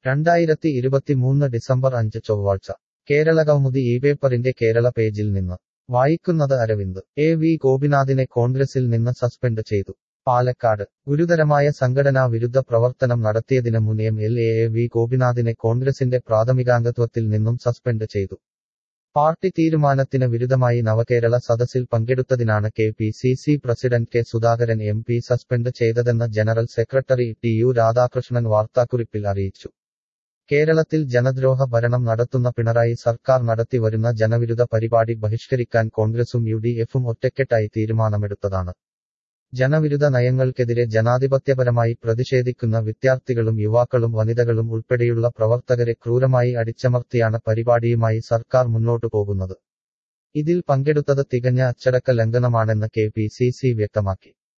രണ്ടായിരത്തി ഇരുപത്തിമൂന്ന് ഡിസംബർ അഞ്ച് ചൊവ്വാഴ്ച കേരള കൗമുദി ഈ പേപ്പറിന്റെ കേരള പേജിൽ നിന്ന് വായിക്കുന്നത് അരവിന്ദ് എ വി ഗോപിനാഥിനെ കോൺഗ്രസിൽ നിന്ന് സസ്പെൻഡ് ചെയ്തു പാലക്കാട് ഗുരുതരമായ സംഘടനാ വിരുദ്ധ പ്രവർത്തനം നടത്തിയതിന് മുൻ M L A A V ഗോപിനാഥിനെ കോൺഗ്രസിന്റെ പ്രാഥമികാംഗത്വത്തിൽ നിന്നും സസ്പെൻഡ് ചെയ്തു പാർട്ടി തീരുമാനത്തിന് വിരുദ്ധമായി നവകേരള സദസ്സിൽ പങ്കെടുത്തതിനാണ് K P C C president K Sudhakaran M P suspend ചെയ്തതെന്ന് general secretary T U Radhakrishnan വാർത്താക്കുറിപ്പിൽ അറിയിച്ചു കേരളത്തിൽ ജനദ്രോഹ ഭരണം നടത്തുന്ന പിണറായി സർക്കാർ നടത്തി വരുന്ന ജനവിരുദ്ധ പരിപാടി ബഹിഷ്കരിക്കാൻ കോൺഗ്രസും യു ഡി എഫും ഒറ്റക്കെട്ടായി തീരുമാനമെടുത്തതാണ് ജനവിരുദ്ധ നയങ്ങൾക്കെതിരെ ജനാധിപത്യപരമായി പ്രതിഷേധിക്കുന്ന വിദ്യാർത്ഥികളും യുവാക്കളും വനിതകളും ഉൾപ്പെടെയുള്ള പ്രവർത്തകരെ ക്രൂരമായി അടിച്ചമർത്തിയാണ് പരിപാടിയുമായി സർക്കാർ മുന്നോട്ടു പോകുന്നത് ഇതിൽ പങ്കെടുത്തത് തികഞ്ഞ അച്ചടക്ക ലംഘനമാണെന്ന് കെ പി സി സി വ്യക്തമാക്കി